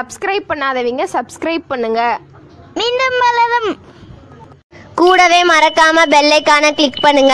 subscribe பண்ணாதவங்க subscribe பண்ணுங்க மீண்டும் வளரும் கூடவே மறக்காம பெல்லைக்கான கிளிக் பண்ணுங்க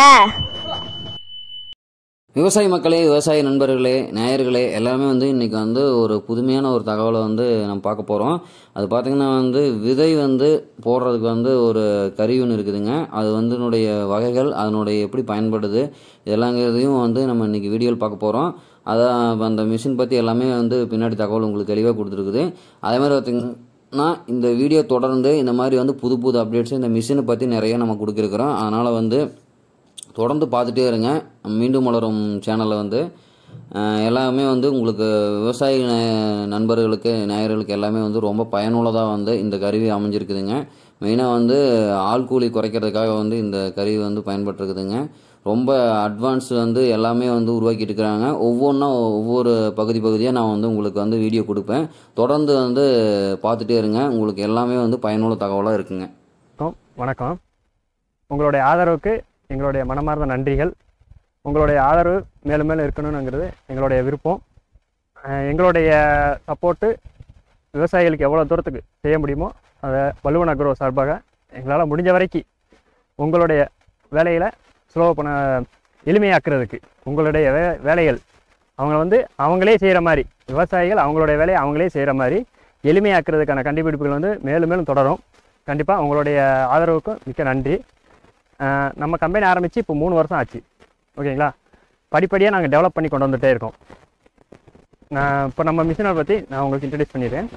விவசாய மக்களே விவசாய நண்பர்களே நேயர்களே எல்லாமே வந்து இன்றைக்கி வந்து ஒரு புதுமையான ஒரு தகவலை வந்து நம்ம பார்க்க போகிறோம் அது பார்த்திங்கன்னா வந்து விதை வந்து போடுறதுக்கு வந்து ஒரு கருவி ஒன்று இருக்குதுங்க அது வந்து இதனுடைய வகைகள் அதனுடைய எப்படி பயன்படுது இதெல்லாங்கிறதையும் வந்து நம்ம இன்றைக்கி வீடியோவில் பார்க்க போகிறோம் அதான் அந்த மிஷின் பற்றி எல்லாமே வந்து பின்னாடி தகவல் உங்களுக்கு தெளிவாக கொடுத்துருக்குது அதே மாதிரி பார்த்திங்கன்னா இந்த வீடியோ தொடர்ந்து இந்த மாதிரி வந்து புது புது அப்டேட்ஸ் இந்த மிஷினை பற்றி நிறைய நம்ம கொடுக்குறோம் அதனால் வந்து தொடர்ந்து பார்த்துட்டே இருங்க மீண்டும் வளரும் சேனலில் வந்து அஹ், எல்லாமே வந்து உங்களுக்கு விவசாய ந- நண்பர்களுக்கு நேயர்களுக்கு எல்லாமே வந்து ரொம்ப பயனுள்ளதாக வந்து இந்த கருவி அமைஞ்சிருக்குதுங்க மெயினாக வந்து ஆள் கூலி குறைக்கிறதுக்காக வந்து இந்த கருவி வந்து பயன்பட்டுருக்குதுங்க ரொம்ப அட்வான்ஸ் வந்து எல்லாமே வந்து உருவாக்கிட்டு இருக்கிறாங்க ஒவ்வொன்றா ஒவ்வொரு பகுதி பகுதியாக நான் வந்து உங்களுக்கு வந்து வீடியோ கொடுப்பேன் தொடர்ந்து வந்து பார்த்துட்டே இருங்க உங்களுக்கு எல்லாமே வந்து பயனுள்ள தகவலாக இருக்குங்க வணக்கம் வணக்கம் உங்களுடைய ஆதரவுக்கு எங்களுடைய மனமார்ந்த நன்றிகள் உங்களுடைய ஆதரவு மேலும் மேலும் இருக்கணுங்கிறது எங்களுடைய விருப்பம் அஹ் எங்களுடைய சப்போர்ட்டு விவசாயிகளுக்கு எவ்வளோ தூரத்துக்கு செய்ய முடியுமோ அதை வலுவன் அக்ரோ சார்பாக எங்களால் முடிஞ்ச வரைக்கும் உங்களுடைய வேலையில் ஸ்லோ பண்ண எளிமையாக்குறதுக்கு உங்களுடைய வே வேலைகள் அவங்க வந்து அவங்களே செய்கிற மாதிரி விவசாயிகள் அவங்களுடைய வேலையை அவங்களே செய்கிற மாதிரி எளிமையாக்குறதுக்கான கண்டுபிடிப்புகள் வந்து மேலும் மேலும் தொடரும் கண்டிப்பாக உங்களுடைய ஆதரவுக்கும் மிக்க நன்றி அஹ் நம்ம கம்பெனி ஆரம்பித்து இப்போ மூணு வருஷம் ஆச்சு ஓகேங்களா படிப்படியாக நாங்கள் டெவலப் பண்ணி கொண்டு வந்துட்டே இருக்கோம் நான் இப்போ நம்ம மிஷினை பற்றி நான் உங்களுக்கு இன்ட்ரடியூஸ் பண்ணிடுறேன்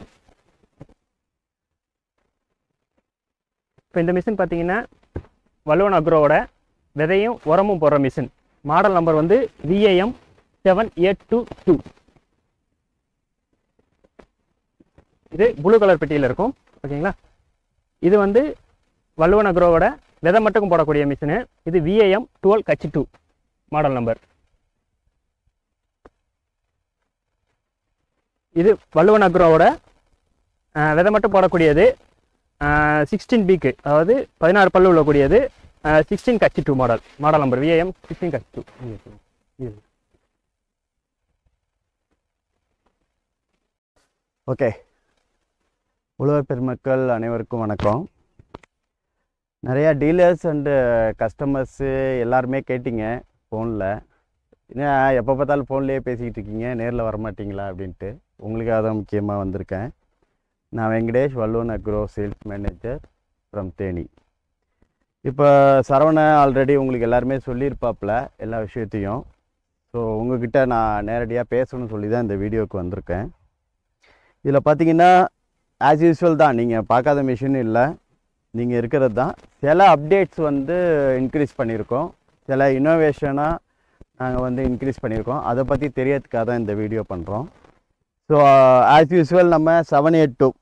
இப்போ இந்த மிஷின் பார்த்தீங்கன்னா வல்லுவன் அக்ரோவோட விதையும் உரமும் போடுற மிஷின் மாடல் நம்பர் வந்து VAM seven eight two two இது ப்ளூ கலர் பெட்டியில் இருக்கும் ஓகேங்களா இது வந்து வல்லுவன் அக்ரோவோட விதை மட்டும் போடக்கூடிய மிஷினு இது விஏஎம் டுவெல் கட்சி டூ மாடல் நம்பர் இது வல்லுவன் அக்ரோவோட அஹ், விதை மட்டும் போடக்கூடியது சிக்ஸ்டீன் பிக்கு அதாவது பதினாறு பல்லு உள்ளக்கூடியது சிக்ஸ்டீன் கட்சி two model model number VAM sixteen கட்சி டூ ஓகே உழவர் பெருமக்கள் அனைவருக்கும் வணக்கம் நிறையா டீலர்ஸ் அண்டு கஸ்டமர்ஸு எல்லாருமே கேட்டிங்க ஃபோனில் என்ன எப்போ பார்த்தாலும் ஃபோன்லேயே பேசிக்கிட்டு இருக்கீங்க நேரில் வரமாட்டீங்களா அப்படின்ட்டு உங்களுக்காக தான் முக்கியமாக வந்திருக்கேன் நான் Venkatesh Valluvan agro sales manager from Theni இப்போ சரவணன் ஆல்ரெடி உங்களுக்கு எல்லாருமே சொல்லியிருப்பாப்புல எல்லா விஷயத்தையும் ஸோ உங்ககிட்ட நான் நேரடியாக பேசணும்னு சொல்லி தான் இந்த வீடியோவுக்கு வந்திருக்கேன் இதில் பார்த்தீங்கன்னா ஆஸ் யூஸ்வல் தான் நீங்கள் பார்க்காத மிஷின் இல்லை நீங்கள் இருக்கிறது தான் சில அப்டேட்ஸ் வந்து இன்க்ரீஸ் பண்ணியிருக்கோம் சில இன்னோவேஷனாக நாங்கள் வந்து இன்க்ரீஸ் பண்ணியிருக்கோம் அதை பற்றி தெரியறதுக்காக தான் இந்த வீடியோ பண்ணுறோம் ஸோ ஆஸ் யூஸ்வல் நம்ம செவன் எயிட் டூ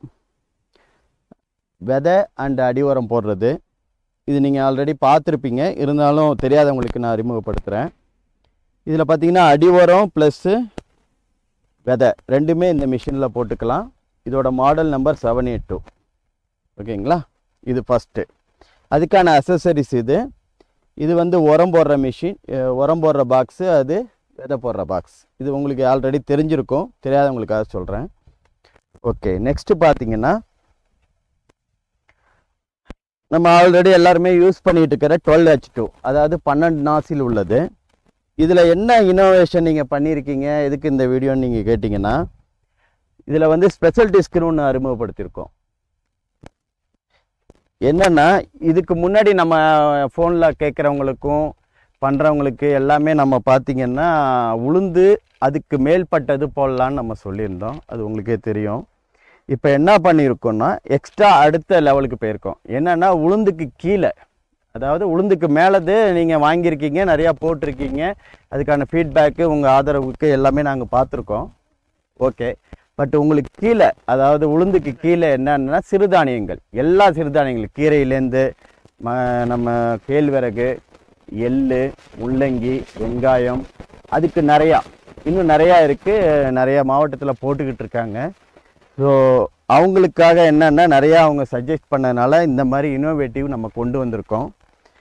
விதை அண்ட் அடி உரம் போடுறது இது நீங்கள் ஆல்ரெடி பார்த்துருப்பீங்க இருந்தாலும் தெரியாதவங்களுக்கு நான் அறிமுகப்படுத்துகிறேன் இதில் பார்த்தீங்கன்னா அடி உரம் ப்ளஸ்ஸு விதை ரெண்டுமே இந்த மிஷினில் போட்டுக்கலாம் இதோட model number seven eight two ஓகேங்களா இது ஃபஸ்ட்டு அதுக்கான அசசரிஸ் இது இது வந்து உரம் போடுற மிஷின் அஹ், உரம் போடுற பாக்ஸு அது விதை போடுற பாக்ஸ் இது உங்களுக்கு ஆல்ரெடி தெரிஞ்சிருக்கும் தெரியாதவங்களுக்காக சொல்கிறேன் ஓகே நெக்ஸ்ட்டு பார்த்தீங்கன்னா நம்ம ஆல்ரெடி எல்லாருமே யூஸ் பண்ணிட்டு இருக்கிற டுவெல் ஹெச் டூ அதாவது பன்னெண்டு நாசில் உள்ளது இதில் என்ன இனோவேஷன் நீங்கள் பண்ணியிருக்கீங்க எதுக்கு இந்த வீடியோன்னு நீங்கள் கேட்டிங்கன்னா இதில் வந்து ஸ்பெஷல் டிஸ்க்னு ஒன்று அறிமுகப்படுத்தியிருக்கோம் என்னன்னா இதுக்கு முன்னாடி நம்ம ஃபோனில் கேட்குறவங்களுக்கும் பண்ணுறவங்களுக்கு எல்லாமே நம்ம பார்த்தீங்கன்னா உளுந்து அதுக்கு மேல்பட்டது போடலான்னு நம்ம சொல்லியிருந்தோம் அது உங்களுக்கே தெரியும் இப்போ என்ன பண்ணியிருக்கோம்னா எக்ஸ்ட்ரா அடுத்த லெவலுக்கு போயிருக்கோம் என்னன்னா உளுந்துக்கு கீழே அதாவது உளுந்துக்கு மேலது நீங்கள் வாங்கியிருக்கீங்க நிறையா போட்டிருக்கீங்க அதுக்கான ஃபீட்பேக்கு உங்கள் ஆதரவுக்கு எல்லாமே நாங்கள் பார்த்துருக்கோம் ஓகே பட் உங்களுக்கு கீழே அதாவது உளுந்துக்கு கீழே என்னன்னா சிறுதானியங்கள் எல்லா சிறுதானியங்கள் கீரையிலேருந்து ம நம்ம கேழ்வரகு எள்ளு முள்ளங்கி வெங்காயம் அதுக்கு நிறையா இன்னும் நிறையா இருக்குது நிறையா மாவட்டத்தில் போட்டுக்கிட்டு இருக்காங்க ஸோ அவங்களுக்காக என்னென்னா நிறையா அவங்க சஜஸ்ட் பண்ணனால இந்த மாதிரி இனோவேட்டிவ் நம்ம கொண்டு வந்திருக்கோம்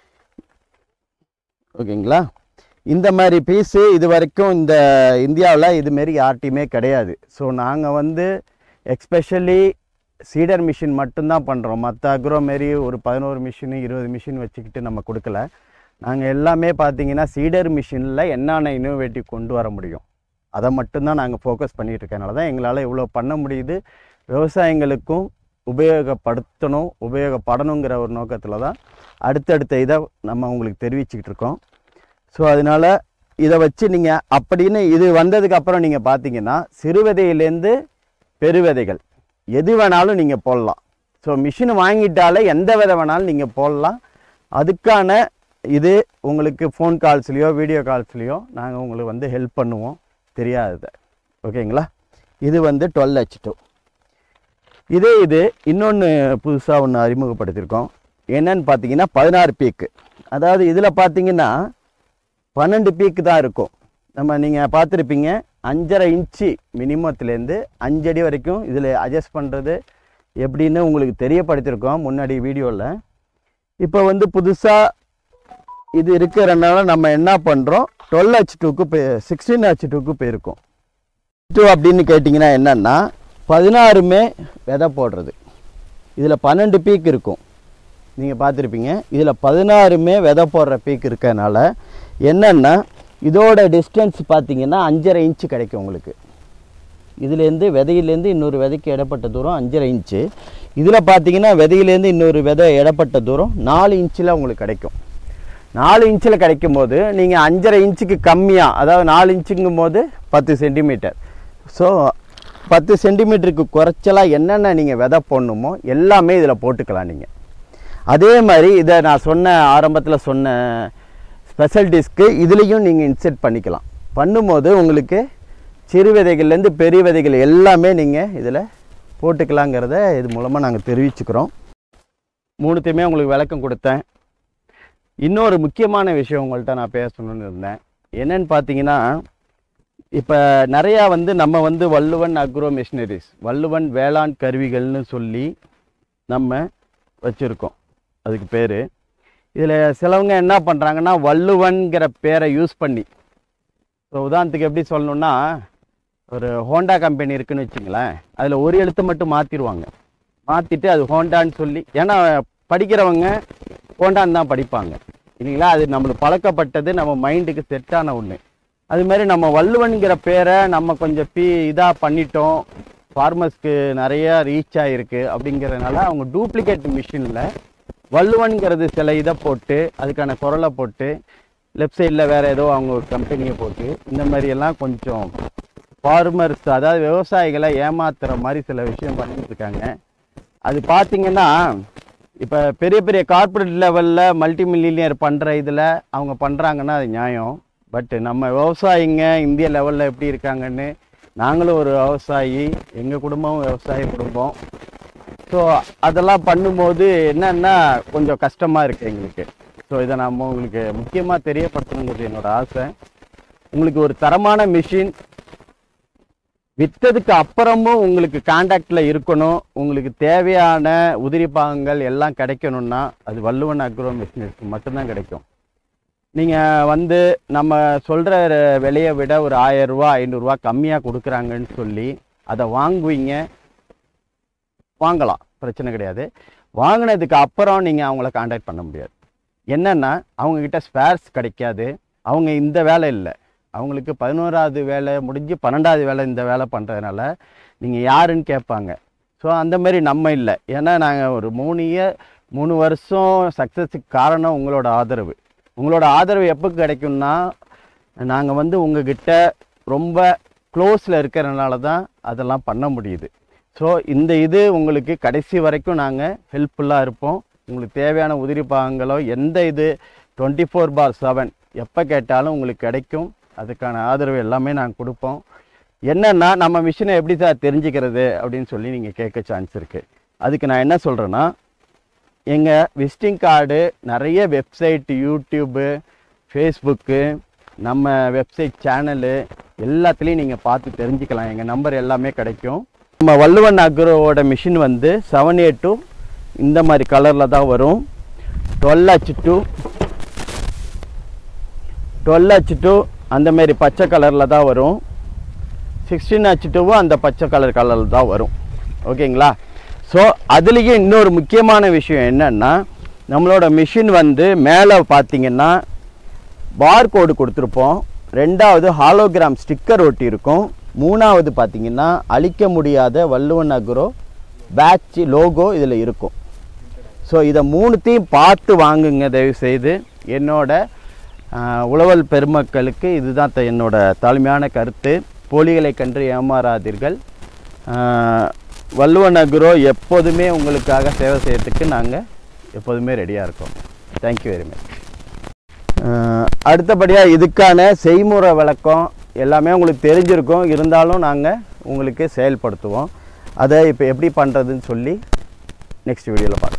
ஓகேங்களா இந்த மாதிரி பீஸு இது வரைக்கும் இந்த இந்தியாவில் இதுமாரி யார்ட்டையுமே கிடையாது ஸோ நாங்கள் வந்து எக்ஸ்பெஷலி சீடர் மிஷின் மட்டும்தான் பண்ணுறோம் மற்ற அக்ரோ மாரி ஒரு பதினோரு மிஷின் இருபது மிஷின் வச்சுக்கிட்டு நம்ம கொடுக்கல நாங்கள் எல்லாமே பார்த்தீங்கன்னா சீடர் மிஷினில் என்னென்ன இன்னோவேட்டிவ் கொண்டு வர முடியும் அதை மட்டும்தான் நாங்கள் ஃபோக்கஸ் பண்ணிகிட்டு இருக்கனால தான் எங்களால் இவ்வளோ பண்ண முடியுது விவசாயிங்களுக்கும் உபயோகப்படுத்தணும் உபயோகப்படணுங்கிற ஒரு நோக்கத்தில் தான் அடுத்தடுத்த இதை நம்ம உங்களுக்கு தெரிவிச்சுக்கிட்டு இருக்கோம் ஸோ அதனால் இதை வச்சு நீங்கள் அப்படின்னு இது வந்ததுக்கு அப்புறம் நீங்கள் பார்த்தீங்கன்னா சிறு விதையிலேருந்து பெரு விதைகள் எது வேணாலும் நீங்கள் போடலாம் ஸோ மிஷின் வாங்கிட்டாலே எந்த விதை வேணாலும் நீங்கள் போடலாம் அதுக்கான இது உங்களுக்கு ஃபோன் கால்ஸ்லேயோ வீடியோ கால்ஸ்லேயோ நாங்கள் உங்களுக்கு வந்து ஹெல்ப் பண்ணுவோம் தெரியாததை ஓகேங்களா இது வந்து டுவெல் ஹெச் டூ இதே இது இன்னொன்று புதுசாக ஒன்று அறிமுகப்படுத்தியிருக்கோம் என்னன்னு பார்த்தீங்கன்னா பதினாறு பீக்கு அதாவது இதில் பார்த்தீங்கன்னா பன்னெண்டு பீக்கு தான் இருக்கும் நம்ம நீங்கள் பார்த்துருப்பீங்க அஞ்சரை இன்ச்சு மினிமத்துலேருந்து அஞ்சடி வரைக்கும் இதில் அட்ஜஸ்ட் பண்ணுறது எப்படின்னு உங்களுக்கு தெரியப்படுத்தியிருக்கோம் முன்னாடி வீடியோவில் இப்போ வந்து புதுசாக இது இருக்கிறனால நம்ம என்ன பண்ணுறோம் டுவெல் ஹெச் டூக்கு போய் சிக்ஸ்டீன் ஹெச் டூக்கு போயிருக்கோம் டூ அப்படின்னு கேட்டிங்கன்னா என்னென்னா பதினாறுமே விதை போடுறது இதில் பன்னெண்டு பீக் இருக்கும் நீங்கள் பார்த்துருப்பீங்க இதில் பதினாறுமே விதை போடுற பீக் இருக்கறனால என்னென்னா இதோட டிஸ்டன்ஸ் பார்த்தீங்கன்னா அஞ்சரை இன்ச்சு கிடைக்கும் உங்களுக்கு இதுலேருந்து விதையிலேருந்து இன்னொரு விதைக்கு இடப்பட்ட தூரம் அஞ்சரை இன்ச்சு இதில் பார்த்தீங்கன்னா விதையிலேருந்து இன்னொரு விதை இடப்பட்ட தூரம் நாலு இன்ச்சில் உங்களுக்கு கிடைக்கும் நாலு இன்ச்சில் கிடைக்கும் போது நீங்கள் அஞ்சரை இன்ச்சுக்கு கம்மியாக அதாவது நாலு இன்ச்சுங்கும் போது பத்து சென்டிமீட்டர் ஸோ பத்து சென்டிமீட்டருக்கு குறைச்சலாக என்னென்ன நீங்கள் விதை போடணுமோ எல்லாமே இதில் போட்டுக்கலாம் நீங்கள் அதே மாதிரி இதை நான் சொன்ன ஆரம்பத்தில் சொன்ன ஸ்பெஷல் டிஸ்க்கு இதுலேயும் நீங்கள் இன்செர்ட் பண்ணிக்கலாம் பண்ணும்போது உங்களுக்கு சிறு விதைகள்லேருந்து பெரிய விதைகள் எல்லாமே நீங்கள் இதில் போட்டுக்கலாங்கிறத இது மூலமாக நாங்கள் தெரிவிச்சுக்கிறோம் மூணுத்தையுமே உங்களுக்கு விளக்கம் கொடுத்தேன் இன்னொரு முக்கியமான விஷயம் உங்கள்கிட்ட நான் பேசணும்னு இருந்தேன் என்னன்னு பார்த்தீங்கன்னா இப்போ நிறையா வந்து நம்ம வந்து வள்ளுவன் அக்ரோ மிஷினரிஸ் வள்ளுவன் வேளாண் கருவிகள்னு சொல்லி நம்ம வச்சுருக்கோம் அதுக்கு பேர் இதில் சிலவங்க என்ன பண்ணுறாங்கன்னா வள்ளுவன்கிற பேரை யூஸ் பண்ணி இப்போ உதாரணத்துக்கு எப்படி சொல்லணும்னா ஒரு ஹோண்டா கம்பெனி இருக்குன்னு வச்சுங்களேன் அதில் ஒரு எழுத்து மட்டும் மாற்றிடுவாங்க மாற்றிட்டு அது ஹோண்டான்னு சொல்லி ஏன்னா படிக்கிறவங்க ஹோண்டான்னு தான் படிப்பாங்க இல்லைங்களா அது நம்மளுக்கு பழக்கப்பட்டது நம்ம மைண்டுக்கு செட்டான ஒன்று அது மாதிரி நம்ம வள்ளுவன்கிற பேரை நம்ம கொஞ்சம் பி இதாக பண்ணிட்டோம் ஃபார்மர்ஸ்க்கு நிறைய ரீச் ஆகிருக்கு அப்படிங்கிறதுனால அவங்க டூப்ளிகேட் மிஷினில் வள்ளுவன்கிறது சில இதை போட்டு அதுக்கான குரலை போட்டு லெஃப்ட் சைடில் வேறு ஏதோ அவங்க ஒரு கம்பெனியை போட்டு இந்த மாதிரி எல்லாம் கொஞ்சம் ஃபார்மர்ஸ் அதாவது விவசாயிகளை ஏமாத்துற மாதிரி சில விஷயம் பண்ணிட்டு இருக்காங்க அது பார்த்தீங்கன்னா இப்போ பெரிய பெரிய கார்ப்பரேட் லெவலில் மல்டி மில்லியனியர் பண்ணுற இதில் அவங்க பண்ணுறாங்கன்னா அது நியாயம் பட் நம்ம விவசாயிங்க இந்திய லெவலில் எப்படி இருக்காங்கன்னு நாங்களும் ஒரு விவசாயி எங்கள் குடும்பம் விவசாய குடும்பம் ஸோ அதெல்லாம் பண்ணும்போது என்னன்னா கொஞ்சம் கஷ்டமாக இருக்குது எங்களுக்கு ஸோ இதை நம்ம உங்களுக்கு முக்கியமாக தெரியப்படுத்தணுங்கிறது என்னோட ஆசை உங்களுக்கு ஒரு தரமான மிஷின் விற்றதுக்கு அப்புறமும் உங்களுக்கு காண்டாக்டில் இருக்கணும் உங்களுக்கு தேவையான உதிரி பாகங்கள் எல்லாம் கிடைக்கணும்னா அது வள்ளுவன் அக்ரோ மிஷினரிக்கு மட்டும்தான் கிடைக்கும் நீங்கள் வந்து நம்ம சொல்கிற விலையை விட ஒரு ஆயிரரூவா ஐநூறுரூவா கம்மியாக கொடுக்குறாங்கன்னு சொல்லி அதை வாங்குவீங்க வாங்கலாம் பிரச்சனை கிடையாது வாங்கினதுக்கு அப்புறம் நீங்கள் அவங்கள காண்டாக்ட் பண்ண முடியாது என்னென்னா அவங்கக்கிட்ட ஸ்பேர்ஸ் கிடைக்காது அவங்க இந்த வேலை இல்லை அவங்களுக்கு பதினோராவது வேலை முடிஞ்சு பன்னெண்டாவது வேலை இந்த வேலை பண்ணுறதுனால நீங்கள் யாருன்னு கேட்பாங்க ஸோ அந்த மாதிரி நம்ம இல்லை ஏன்னா நாங்கள் ஒரு மூணு இயர் மூணு வருஷம் சக்ஸஸுக்கு காரணம் உங்களோட ஆதரவு உங்களோட ஆதரவு எப்போ கிடைக்கும்னா நாங்கள் வந்து உங்ககிட்ட ரொம்ப க்ளோஸில் இருக்கிறனால தான் அதெல்லாம் பண்ண முடியுது ஸோ இந்த இது உங்களுக்கு கடைசி வரைக்கும் நாங்கள் ஹெல்ப்ஃபுல்லாக இருப்போம் உங்களுக்கு தேவையான உதிரி பாகங்களோ எந்த இது டுவெண்ட்டி ஃபோர் பார் செவன் எப்போ கேட்டாலும் உங்களுக்கு கிடைக்கும் அதுக்கான ஆதரவு எல்லாமே நாங்கள் கொடுப்போம் என்னென்னா நம்ம மிஷினை எப்படி சார் தெரிஞ்சுக்கிறது அப்படின்னு சொல்லி நீங்கள் கேட்க சான்ஸ் இருக்குது அதுக்கு நான் என்ன சொல்கிறேன்னா எங்கள் விசிட்டிங் கார்டு நிறைய வெப்சைட் யூடியூப்பு ஃபேஸ்புக்கு நம்ம வெப்சைட் சேனலு எல்லாத்துலேயும் நீங்கள் பார்த்து தெரிஞ்சுக்கலாம் எங்கள் நம்பர் எல்லாமே கிடைக்கும் நம்ம வள்ளுவன் அக்ரோவோட மிஷின் வந்து செவன் ஏ டூ இந்த மாதிரி கலரில் தான் வரும் twelve H two twelve H two அந்த மாதிரி பச்சை கலரில் தான் வரும் சிக்ஸ்டீன் ஹச் டூவும் அந்த பச்சை கலர் கலரில் தான் வரும் ஓகேங்களா ஸோ அதுலேயும் இன்னொரு முக்கியமான விஷயம் என்னன்னா நம்மளோட மிஷின் வந்து மேலே பார்த்தீங்கன்னா பார்கோடு கொடுத்துருப்போம் ரெண்டாவது ஹாலோகிராம் ஸ்டிக்கர் ஒட்டியிருக்கும் மூணாவது பார்த்தீங்கன்னா அழிக்க முடியாத வள்ளுவன் அக்ரோ பேட்ச் லோகோ இதில் இருக்கும் ஸோ இதை மூணுத்தையும் பார்த்து வாங்குங்க தயவு செய்து என்னோட ஆஹ், உழவல் பெருமக்களுக்கு இதுதான் த- என்னோட தாழ்மையான கருத்து போலிகளை கண்டு ஏமாறாதீர்கள் ஆஹ், வள்ளுவன் அக்ரோ எப்போதுமே உங்களுக்காக சேவை செய்யறதுக்கு நாங்கள் எப்போதுமே ரெடியாக இருக்கோம் தேங்க்யூ வெரி மச் அடுத்தபடியாக இதுக்கான செய்முறை விளக்கம் எல்லாமே உங்களுக்கு தெரிஞ்சிருக்கும் இருந்தாலும் நாங்கள் உங்களுக்கு செயல்படுத்துவோம் அதை இப்போ எப்படி பண்ணுறதுன்னு சொல்லி நெக்ஸ்ட் வீடியோவில் பார்க்கலாம்